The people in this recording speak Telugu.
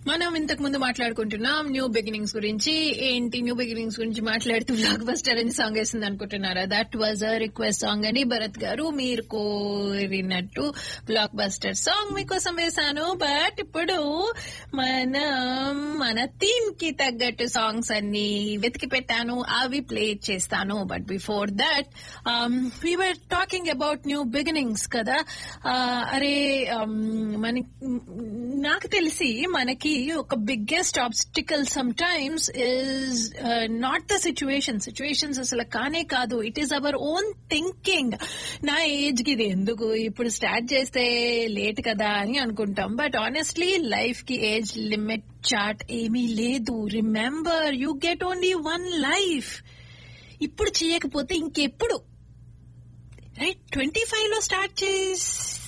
మనం ఇంతకు ముందు మాట్లాడుకుంటున్నాం న్యూ బిగినింగ్స్ గురించి ఏంటి న్యూ బిగినింగ్స్ గురించి మాట్లాడుతూ బ్లాక్ బస్టర్ అని సాంగ్ వేసింది అనుకుంటున్నారా that was a request song అని భరత్ గారు మీరు కోరినట్టు బ్లాక్ బస్టర్ సాంగ్ మీకోసం వేశాను బట్ ఇప్పుడు మనం మన థీమ్ కి తగ్గట్టు సాంగ్స్ అన్ని వెతికి పెట్టాను అవి ప్లే చేస్తాను but before that we are talking about new beginnings కదా Uh, అరే um, మన నాకు తెలిసి మనకి ఒక biggest obstacle some times is not the situation situations అసలు కానే కాదు it is our own thinking నా ఏజ్ కి ఇది ఎందుకు ఇప్పుడు స్టార్ట్ చేస్తే లేట్ కదా అని అనుకుంటాం బట్ ఆనెస్ట్లీ లైఫ్ కి ఏజ్ లిమిట్ చార్ట్ ఏమీ లేదు remember you get only one life ఇప్పుడు చేయకపోతే ఇంకెప్పుడు రైట్ ట్వంటీ ఫైవ్ లో స్టార్ట్ చేసి